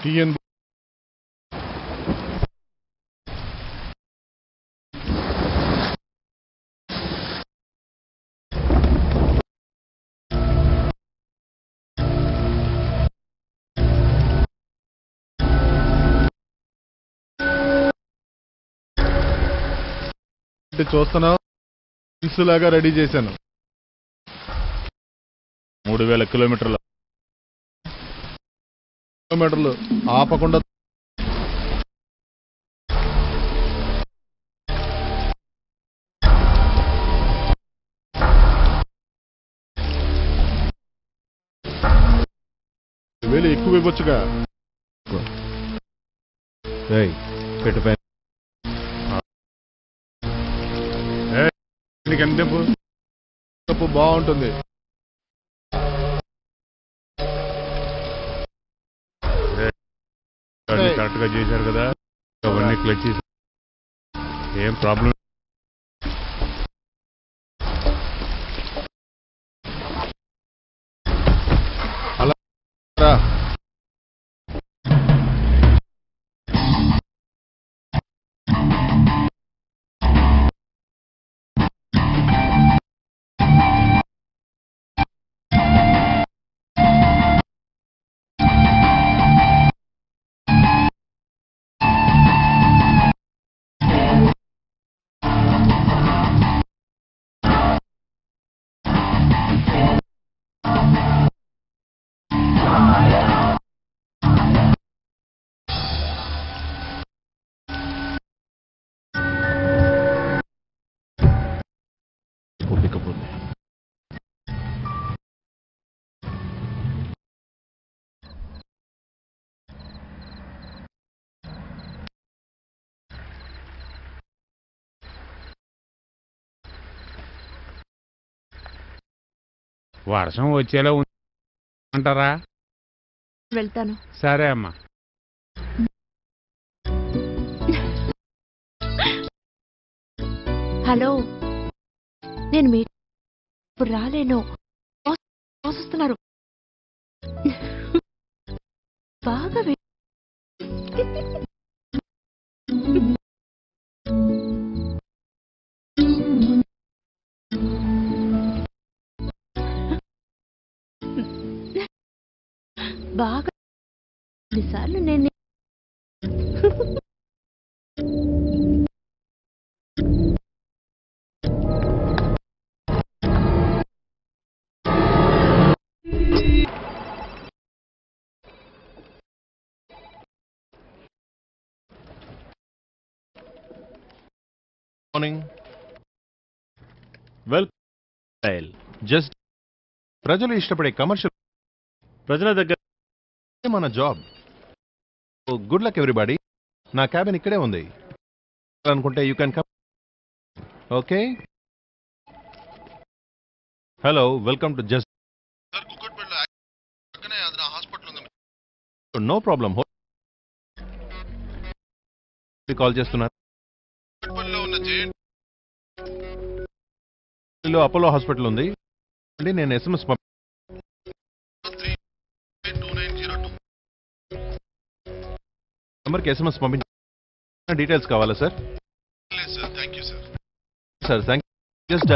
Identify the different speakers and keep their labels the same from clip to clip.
Speaker 1: TN చూస్తున్నావు లాగా ready చేశాను మూడు వేల కిలోమీటర్ల కిలోమీటర్లు ఆపకుండా వేలు ఎక్కువ ఇవ్వచ్చుగా
Speaker 2: పెట్టిపోయి
Speaker 1: నీకంటే తప్పు బాగుంటుంది
Speaker 2: కరెక్ట్ గా చేశారు కదా అవన్నీ క్లచ్ ఏం ప్రాబ్లం
Speaker 1: రా.
Speaker 2: పుట్టుకపోతే వర్షం వచ్చేలా ఉంది అంటారా
Speaker 3: వెళ్తాను
Speaker 2: సరే అమ్మా
Speaker 3: హలో నేను మీ ఇప్పుడు రాలేను బాస్ బాస్ వస్తున్నారు బాగా వే- బాగా ఎన్నిసార్లు నేను
Speaker 4: మార్నింగ్ వెల్ జస్ట్ ప్రజలు ఇష్టపడే కమర్షియల్
Speaker 2: ప్రజల దగ్గర
Speaker 4: మన జాబ్ గుడ్ లక్ ఎవ్రీబడి నా క్యాబిన్ ఇక్కడే ఉంది అనుకుంటే you can come okay hello welcome to just no problem call చేస్తున్నారు లో అపోలో హాస్పిటల్ ఉంది అండి నేను ఎస్ఎంఎస్ పంప నెంబర్కి ఎస్ఎంఎస్ పంపించ డీటెయిల్స్ కావాలా సార్ సార్ థ్యాంక్ జస్ట్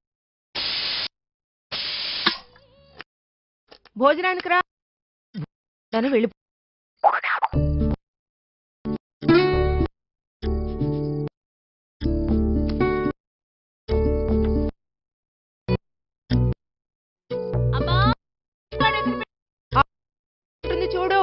Speaker 3: భోజనానికి రా తను వెళ్ళి అమ్మా ఉంటుంది చూడు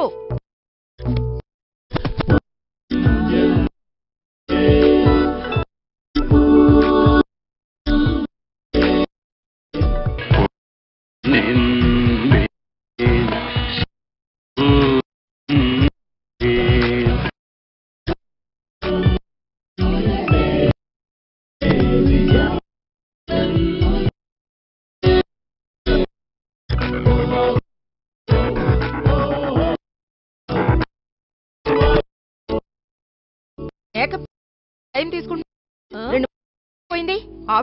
Speaker 3: ఏక టైం తీసుకుంటా రెండు పోయింది ఆ-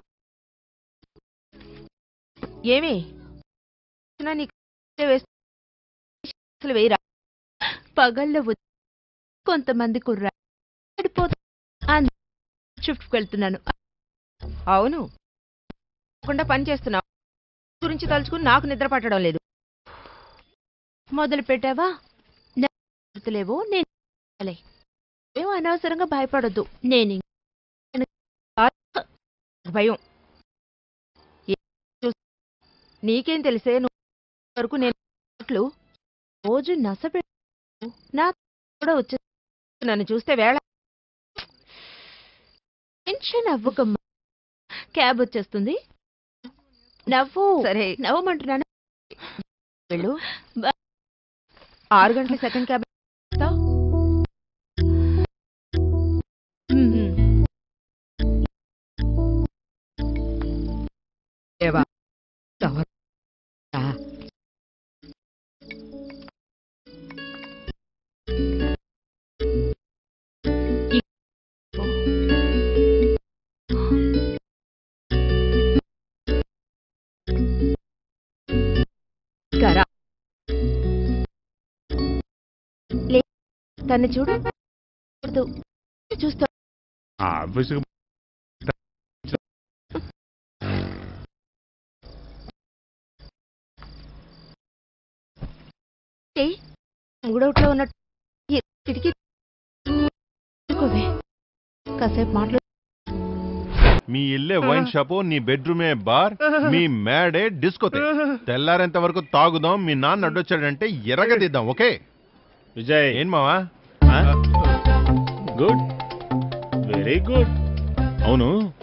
Speaker 3: ఏమి వచ్చినా నీకు వేస్తే అసలు వేయరా
Speaker 5: పగల్లో ఉద్- కొంతమంది కుర్రా పడిపోతు షిఫ్ట్కి వెళ్తున్నాను
Speaker 3: అవును తప్పకుండా పని చేస్తున్నావు గురించి తలుచుకుని నాకు నిద్ర పట్టడం లేదు
Speaker 5: మొదలు పెట్టావా నా గుర్తులేవో నేను లే. ఏం అనవసరంగా భయపడొద్దు నేను ఇంక
Speaker 3: భయం ఏ- చూస్- నీకేం తెలిసే నువ్వు వరకు నేను అట్లు
Speaker 5: రోజు నస పెట్టు నాకు కూడా వచ్చే
Speaker 3: నన్ను చూస్తే వేళ
Speaker 5: టెన్షన్ అవ్వకమ్మా క్యాబ్ వచ్చేస్తుంది నవ్వు
Speaker 3: సరే
Speaker 5: నవ్వమంటున్నాను
Speaker 3: వెళ్ళు
Speaker 5: బ-
Speaker 3: ఆరు గంటల సెకండ్ క్యాబ్
Speaker 5: మ్మ్.
Speaker 3: ఏవా ఎవరు? ఆ. కరా
Speaker 5: లే తన్ని చూడు చూడదు. చూస్తా
Speaker 2: ఆఫీస్కి
Speaker 5: మూడవుట్లో ఉన్నట్టు ఈ కిటికీ ఊరుకోవే. కాసేపు మాట్లాడు
Speaker 4: మీ ఇల్లే వైన్ షాపు నీ బెడ్రూమే బార్ మీ మేడే డిస్కోతే తెల్లారేంత వరకు తాగుదాం మీ నాన్న అడ్డొచ్చాడంటే ఎరగదిద్దాం ఓకే
Speaker 2: విజయ్
Speaker 4: ఏం మావా
Speaker 2: గుడ్ వెరీ గుడ్ అవును